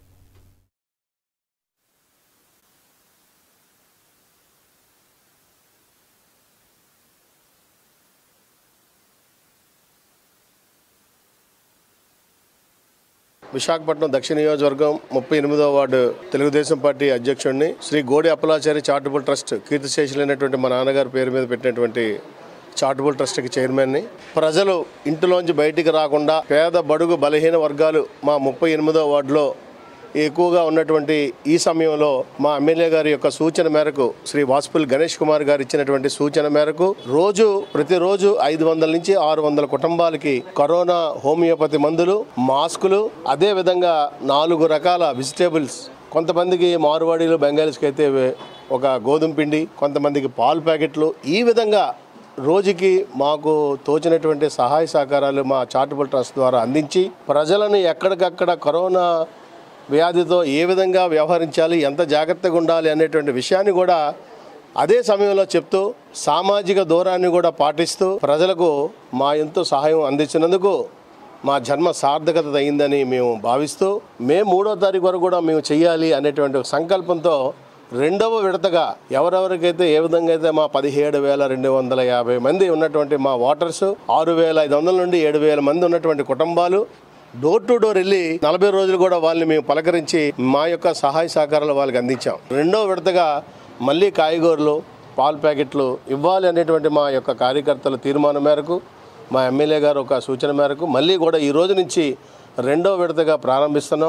విశాఖపట్నం దక్షిణ నియోజకవర్గం ముప్పై ఎనిమిదవ వార్డు తెలుగుదేశం పార్టీ అధ్యక్షుడిని శ్రీ గోడి అప్పలాచారి చారిటబుల్ ట్రస్ట్ కీర్తిశేషులైనటువంటి మా నాన్నగారి పేరు మీద పెట్టినటువంటి చారిటబుల్ ట్రస్ట్కి చైర్మన్ని ప్రజలు ఇంటిలోంచి బయటికి రాకుండా పేద బడుగు బలహీన వర్గాలు మా ముప్పై ఎనిమిదవ వార్డులో ఎక్కువగా ఉన్నటువంటి ఈ సమయంలో మా ఎమ్మెల్యే గారి యొక్క సూచన మేరకు శ్రీ వాసుపల్లి గణేష్ కుమార్ గారు ఇచ్చినటువంటి సూచన మేరకు రోజు ప్రతిరోజు ఐదు వందల నుంచి ఆరు వందల కుటుంబాలకి కరోనా హోమియోపతి మందులు మాస్కులు అదే విధంగా నాలుగు రకాల వెజిటేబుల్స్ కొంతమందికి మారువాడీలు బెంగాలీస్కి అయితే ఒక గోధుమ పిండి కొంతమందికి పాలు ప్యాకెట్లు ఈ విధంగా రోజుకి మాకు తోచినటువంటి సహాయ సహకారాలు మా చారిటబుల్ ట్రస్ట్ ద్వారా అందించి ప్రజలను ఎక్కడికక్కడ కరోనా వ్యాధితో ఏ విధంగా వ్యవహరించాలి ఎంత జాగ్రత్తగా ఉండాలి అనేటువంటి విషయాన్ని కూడా అదే సమయంలో చెప్తూ సామాజిక దూరాన్ని కూడా పాటిస్తూ ప్రజలకు మా ఎంతో సహాయం అందించినందుకు మా జన్మ సార్థకత అయిందని మేము భావిస్తూ మే మూడో తారీఖు వరకు కూడా మేము చేయాలి అనేటువంటి ఒక సంకల్పంతో రెండవ విడతగా ఎవరెవరికైతే ఏ విధంగా అయితే మా పదిహేడు వేల రెండు వందల యాభై మంది ఉన్నటువంటి మా ఓటర్స్ ఆరు వేల ఐదు వందల నుండి ఏడు వేల మంది ఉన్నటువంటి కుటుంబాలు డోర్ టు డోర్ వెళ్ళి నలభై రోజులు కూడా వాళ్ళని మేము పలకరించి మా యొక్క సహాయ సహకారాలు వాళ్ళకి అందించాం రెండో విడతగా మళ్ళీ కాయగూరలు పాల ప్యాకెట్లు ఇవ్వాలి అనేటువంటి మా యొక్క కార్యకర్తల తీర్మానం మేరకు మా ఎమ్మెల్యే గారు ఒక సూచన మేరకు మళ్ళీ కూడా ఈ రోజు నుంచి రెండో విడతగా ప్రారంభిస్తున్నాం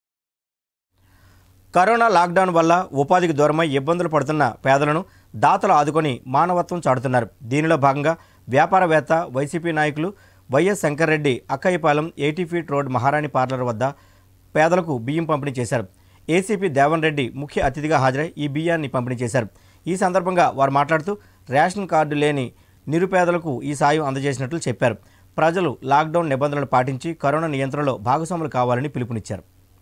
కరోనా లాక్డౌన్ వల్ల ఉపాధికి దూరమై ఇబ్బందులు పడుతున్న పేదలను దాతలు ఆదుకొని మానవత్వం చాటుతున్నారు దీనిలో భాగంగా వ్యాపారవేత్త వైసీపీ నాయకులు YS Shankar Reddy Akkayyapalem eighty feet road Maharani parlour వద్ద పేదలకు బియ్యం పంపిణీ చేశారు ఏసీపీ దేవన్ రెడ్డి ముఖ్య అతిథిగా హాజరై ఈ బియ్యాన్ని పంపిణీ చేశారు ఈ సందర్భంగా వారు మాట్లాడుతూ రేషన్ కార్డు లేని నిరుపేదలకు ఈ సాయం అందజేసినట్లు చెప్పారు ప్రజలు లాక్డౌన్ నిబంధనలు పాటించి కరోనా నియంత్రణలో భాగస్వాములు కావాలని పిలుపునిచ్చారు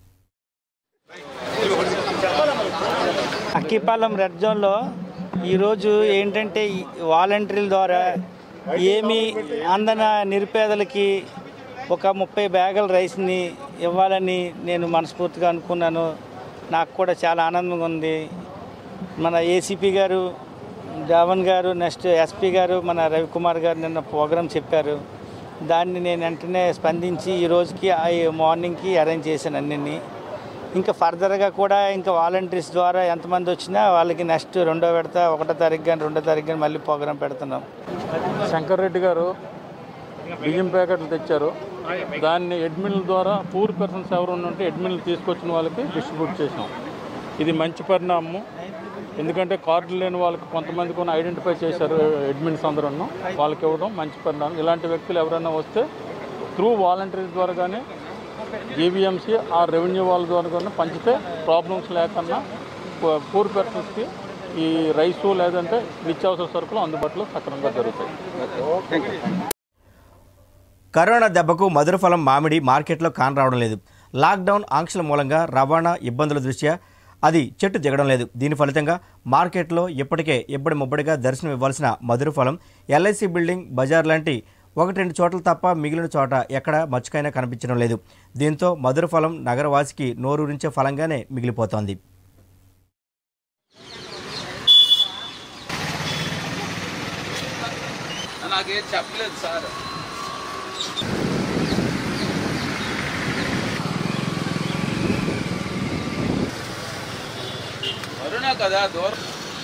అక్కిపాలెం రెడ్ జోన్లో ఈరోజు ఏంటంటే ఈ వాలంటీర్ల ద్వారా ఏమీ అందన నిరుపేదలకి ఒక ముప్పై బ్యాగుల రైస్ని ఇవ్వాలని నేను మనస్ఫూర్తిగా అనుకున్నాను నాకు కూడా చాలా ఆనందంగా ఉంది మన ఏసీపీ గారు డావన్ గారు నెక్స్ట్ ఎస్పీ గారు మన రవికుమార్ గారు నిన్న ప్రోగ్రాం చెప్పారు దాన్ని నేను వెంటనే స్పందించి ఈ రోజుకి ఆ మార్నింగ్కి అరేంజ్ చేశాను అన్నీ ఇంకా ఫర్దర్గా కూడా ఇంకా వాలంటీర్స్ ద్వారా ఎంతమంది వచ్చినా వాళ్ళకి నెక్స్ట్ రెండో విడత ఒకటో తారీఖు కానీ రెండో తారీఖు కానీ మళ్ళీ ప్రోగ్రాం పెడుతున్నాం శంకర్ రెడ్డి గారు బియ్యం ప్యాకెట్లు తెచ్చారు దాన్ని అడ్మిన్ల ద్వారా పూర్ పర్సన్స్ ఎవరు ఉంటే అడ్మిన్లు తీసుకొచ్చిన వాళ్ళకి డిస్ట్రిబ్యూట్ చేసాం ఇది మంచి పరిణామం ఎందుకంటే కార్డు లేని వాళ్ళకి కొంతమంది కొన్ని ఐడెంటిఫై చేశారు అడ్మిన్స్ అందరూ వాళ్ళకి ఇవ్వడం మంచి పరిణామం ఇలాంటి వ్యక్తులు ఎవరైనా వస్తే త్రూ వాలంటీర్స్ ద్వారా కానీ జీవీఎంసీ ఆ రెవెన్యూ వాళ్ళ ద్వారా కానీ పంచితే ప్రాబ్లమ్స్ లేకుండా పూర్ పర్సన్స్కి ఈ రైసు లేదంటే నిత్యావసర సరుకులు అందుబాటులో సక్రమంగా జరుగుతాయి కరోనా దెబ్బకు మధురఫలం మామిడి మార్కెట్లో కానరావడం లేదు లాక్డౌన్ ఆంక్షల మూలంగా రవాణా ఇబ్బందుల దృష్ట్యా అది చెట్టు దిగడం లేదు దీని ఫలితంగా మార్కెట్లో ఇప్పటికే ఇబ్బడి ముబ్బడిగా దర్శనం ఇవ్వాల్సిన మధురఫలం ఎల్ఐసి బిల్డింగ్ బజార్ లాంటి ఒకటి రెండు చోట్ల తప్ప మిగిలిన చోట ఎక్కడ మచ్చుకైనా కనిపించడం లేదు దీంతో మధురఫలం నగరవాసికి నోరూరించే ఫలంగానే మిగిలిపోతోంది నాకేం చెప్పలేదు సార్ కరుణ కదా దూరం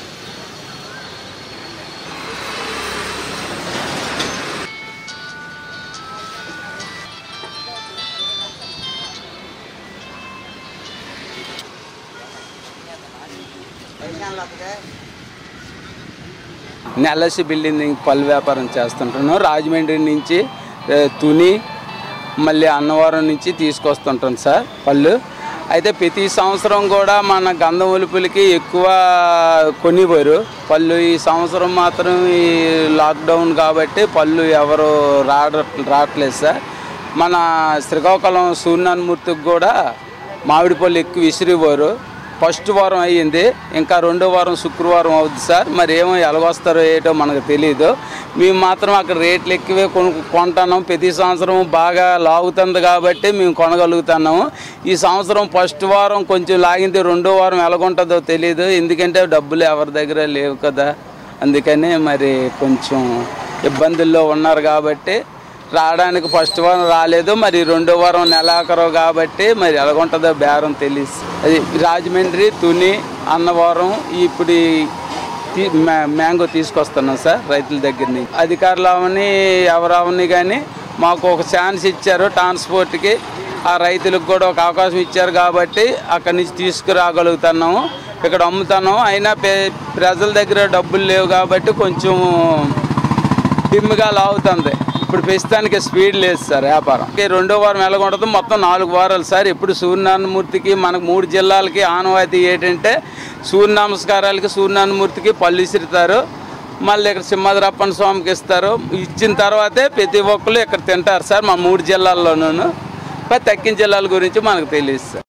నేను ఎల్ఐసి బిల్డింగ్ పళ్ళు వ్యాపారం చేస్తుంటాను రాజమండ్రి నుంచి ఏ, తుని మళ్ళీ అన్నవరం నుంచి తీసుకొస్తుంటాను సార్ పళ్ళు అయితే ప్రతి సంవత్సరం కూడా మన గంధం ఒలుపులకి ఎక్కువ కొనిపోయారు పళ్ళు ఈ సంవత్సరం మాత్రం ఈ లాక్డౌన్ కాబట్టి పళ్ళు ఎవరు రాడ రావట్లేదు సార్ మన శ్రీకాకుళం సూర్యనారాయణమూర్తికి కూడా మామిడి పళ్ళు ఎక్కువ విసిరిపోరు ఫస్ట్ వారం అయ్యింది ఇంకా రెండో వారం శుక్రవారం అవుద్ది సార్ మరి ఏమో ఎలాగొస్తారో ఏటో మనకు తెలియదు మేము మాత్రం అక్కడ రేట్లు ఎక్కువే కొను కొంటున్నాం ప్రతి సంవత్సరం బాగా లాగుతుంది కాబట్టి మేము కొనగలుగుతున్నాము ఈ సంవత్సరం ఫస్ట్ వారం కొంచెం లాగింది రెండో వారం ఎలాగుంటుందో తెలియదు ఎందుకంటే డబ్బులు ఎవరి దగ్గర లేవు కదా అందుకని మరి కొంచెం ఇబ్బందుల్లో ఉన్నారు కాబట్టి రావడానికి ఫస్ట్ వారం రాలేదు మరి రెండో వారం నెలాఖరు కాబట్టి మరి ఎలాగుంటుందో బేరం తెలియదు అది రాజమండ్రి తుని అన్నవరం ఇప్పుడు ఈ తీ- మ్యా- మ్యాంగో తీసుకొస్తున్నాం సార్ రైతుల దగ్గర నుంచి అధికారులు అవని ఎవరు అవని కానీ మాకు ఒక ఛాన్స్ ఇచ్చారు ట్రాన్స్పోర్ట్కి ఆ రైతులకు కూడా ఒక అవకాశం ఇచ్చారు కాబట్టి అక్కడి నుంచి తీసుకురాగలుగుతున్నాము ఇక్కడ అమ్ముతున్నాము అయినా పే- ప్రజల దగ్గర డబ్బులు లేవు కాబట్టి కొంచెం డిమ్గా లాగుతుంది ఇప్పుడు ప్రస్తుతానికి స్పీడ్ లేదు సార్ వ్యాపారం ఈ రెండో వారం ఎలాగుంటుందో మొత్తం నాలుగు వారాలు సార్ ఇప్పుడు సూర్యనారాయణమూర్తికి మనకు మూడు జిల్లాలకి ఆనవాయితీ ఏంటంటే సూర్య నమస్కారాలకి సూర్యనారాయణమూర్తికి పళ్ళు ఇసురుతారు మళ్ళీ ఇక్కడ సింహాద్రప్పన్న స్వామికి ఇస్తారు ఇచ్చిన తర్వాతే ప్రతి ఒక్కరు ఇక్కడ తింటారు సార్ మా మూడు జిల్లాల్లోనూ మరి తక్కిన జిల్లాల గురించి మనకు తెలియదు సార్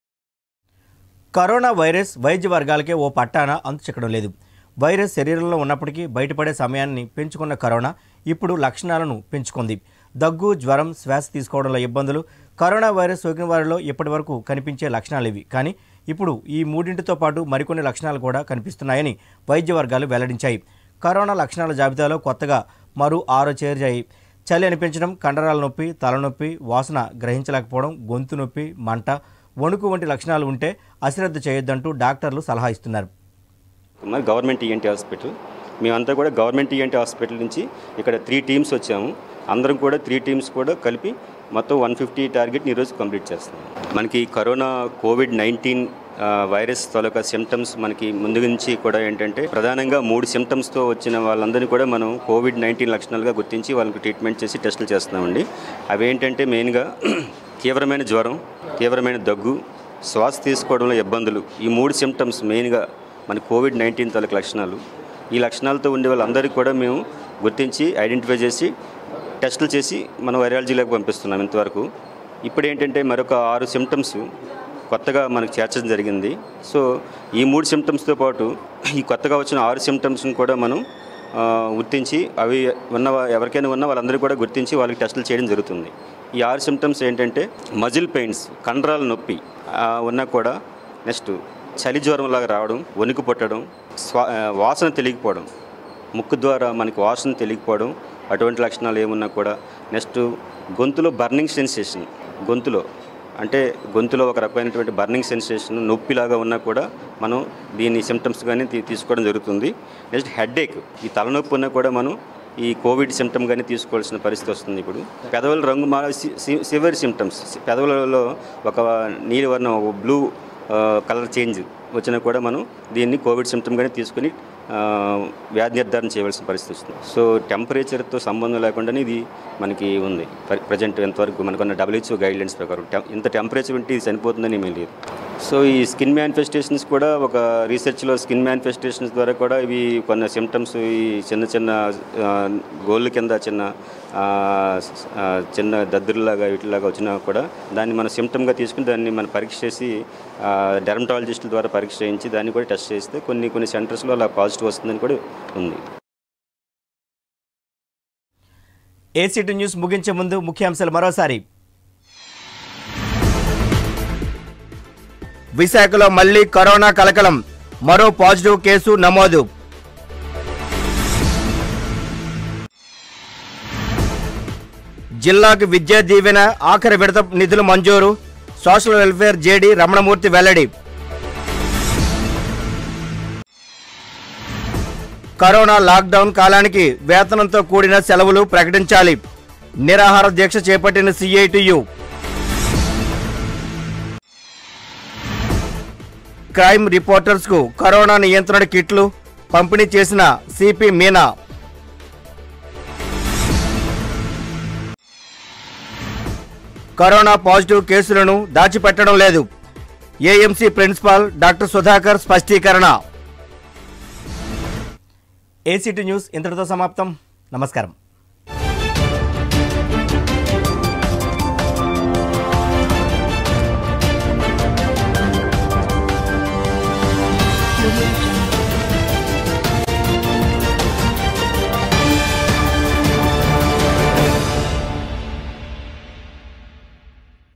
కరోనా వైరస్ వైద్య వర్గాలకే ఓ పట్టాన అంతు చిక్కడం లేదు వైరస్ శరీరంలో ఉన్నప్పటికీ బయటపడే సమయాన్ని పెంచుకున్న కరోనా ఇప్పుడు లక్షణాలను పెంచుకుంది దగ్గు జ్వరం శ్వాస తీసుకోవడంలో ఇబ్బందులు కరోనా వైరస్ సోకిన వారిలో ఇప్పటివరకు కనిపించే లక్షణాలు ఇవి కానీ ఇప్పుడు ఈ మూడింటితో పాటు మరికొన్ని లక్షణాలు కూడా కనిపిస్తున్నాయని వైద్య వర్గాలు వెల్లడించాయి కరోనా లక్షణాల జాబితాలో కొత్తగా మరో ఆరో చేర్చాయి చలి అనిపించడం కండరాల నొప్పి తలనొప్పి వాసన గ్రహించలేకపోవడం గొంతు నొప్పి మంట వణుకు వంటి లక్షణాలు ఉంటే అశ్రద్ధ చేయొద్దంటూ డాక్టర్లు సలహా ఇస్తున్నారు మరి గవర్నమెంట్ ఈఎన్టీ హాస్పిటల్ మేమంతా కూడా గవర్నమెంట్ ఈఎన్టీ హాస్పిటల్ నుంచి ఇక్కడ త్రీ టీమ్స్ వచ్చాము అందరం కూడా త్రీ టీమ్స్ కూడా కలిపి మొత్తం వన్ ఫిఫ్టీ టార్గెట్ని ఈరోజు కంప్లీట్ చేస్తాం మనకి కరోనా కోవిడ్ నైన్టీన్ వైరస్ తాలూకా సిమ్టమ్స్ మనకి ముందు నుంచి కూడా ఏంటంటే ప్రధానంగా మూడు సిమ్టమ్స్తో వచ్చిన వాళ్ళందరినీ కూడా మనం కోవిడ్ నైన్టీన్ లక్షణాలుగా గుర్తించి వాళ్ళకి ట్రీట్మెంట్ చేసి టెస్టులు చేస్తున్నామండి అవి ఏంటంటే మెయిన్గా తీవ్రమైన జ్వరం తీవ్రమైన దగ్గు శ్వాస తీసుకోవడంలో ఇబ్బందులు ఈ మూడు సిమ్టమ్స్ మెయిన్గా మన కోవిడ్ నైన్టీన్ తాలూకు లక్షణాలు ఈ లక్షణాలతో ఉండే వాళ్ళందరికీ కూడా మేము గుర్తించి ఐడెంటిఫై చేసి టెస్టులు చేసి మనం వైరాలజీలోకి పంపిస్తున్నాం ఇంతవరకు ఇప్పుడు ఏంటంటే మరొక ఆరు సిమ్టమ్స్ కొత్తగా మనకు చేర్చడం జరిగింది సో ఈ మూడు సిమ్టమ్స్తో పాటు ఈ కొత్తగా వచ్చిన ఆరు సిమ్టమ్స్ని కూడా మనం ఆ, గుర్తించి అవి ఉన్న వా- ఎవరికైనా ఉన్న వాళ్ళందరూ కూడా గుర్తించి వాళ్ళకి టెస్టులు చేయడం జరుగుతుంది ఈ ఆరు సిమ్టమ్స్ ఏంటంటే మజిల్ పెయిన్స్ కండరాల నొప్పి ఆ, ఉన్నా కూడా నెక్స్ట్ చలి జ్వరంలాగా రావడం వణుకు పుట్టడం స్వా ఆ, వాసన తెలియకపోవడం ముక్కు ద్వారా మనకి వాసన తెలియకపోవడం అటువంటి లక్షణాలు ఏమున్నా కూడా నెక్స్ట్ గొంతులో బర్నింగ్ సెన్సేషన్ గొంతులో అంటే గొంతులో ఒక రకమైనటువంటి బర్నింగ్ సెన్సేషన్ నొప్పిలాగా ఉన్నా కూడా మనం దీన్ని సిమ్టమ్స్ కానీ తీ- తీసుకోవడం జరుగుతుంది నెక్స్ట్ హెడ్ఏక్ ఈ తలనొప్పి ఉన్నా కూడా మనం ఈ కోవిడ్ సిమ్టమ్ కానీ తీసుకోవాల్సిన పరిస్థితి వస్తుంది ఇప్పుడు పెదవుల రంగు మా సివియర్ సిమ్టమ్స్ పెదవులలో ఒక నీలి వర్ణం ఒక బ్లూ కలర్ చేంజ్ వచ్చినా కూడా మనం దీన్ని కోవిడ్ సిమ్టమ్ కానీ తీసుకుని ఆ, వ్యాధి నిర్ధారణ చేయవలసిన పరిస్థితి వస్తుంది సో టెంపరేచర్తో సంబంధం లేకుండానే ఇది మనకి ఉంది ప్రజెంట్ ఎంతవరకు మనకున్న డబ్ల్యూహెచ్ఓ గైడ్లైన్స్ ప్రకారం టెం- ఇంత టెంపరేచర్ ఉంటే ఇది చనిపోతుందని ఏమీ లేదు సో ఈ స్కిన్ మ్యానిఫెస్టేషన్స్ కూడా ఒక రీసెర్చ్లో స్కిన్ మ్యానిఫెస్టేషన్స్ ద్వారా కూడా ఇవి కొన్ని సిమ్టమ్స్ ఈ చిన్న చిన్న ఆ, గోళ్ళు కింద చిన్న ఆ, ఆ, చిన్న దద్దురులాగా వీటిలాగా వచ్చినా కూడా దాన్ని మన సిమ్టమ్గా తీసుకుని దాన్ని మనం పరీక్ష చేసి డెర్మటాలజిస్టుల ద్వారా పరీక్ష చేయించి దాన్ని కూడా టెస్ట్ చేస్తే కొన్ని కొన్ని సెంటర్స్లో అలా పాజిటివ్ వస్తుందని కూడా ఉంది ఏసీటీ న్యూస్ ముగించే ముందు ముఖ్యాంశాలు మరోసారి విశాఖలో మళ్లీ కరోనా కలకలం మరో పాజిటివ్ కేసు నమోదు జిల్లాకు విద్యా దీవెన ఆఖరి విడత నిధులు మంజూరు సోషల్ వెల్ఫేర్ జేడీ రమణమూర్తి వెల్లడి కరోనా లాక్డౌన్ కాలానికి వేతనంతో కూడిన సెలవులు ప్రకటించాలి నిరాహార దీక్ష చేపట్టిన సిఐటియు క్రైమ్ రిపోర్టర్స్ కు కరోనా నియంత్రణ కిట్లు పంపిణీ చేసిన సిపి మీనా కరోనా పాజిటివ్ కేసులను దాచిపెట్టడం లేదు ఏఎంసీ ప్రిన్సిపాల్ డాక్టర్ సుధాకర్ స్పష్టీకరణ ఏసీటీ న్యూస్ ఇంతటితో సమాప్తం నమస్కారం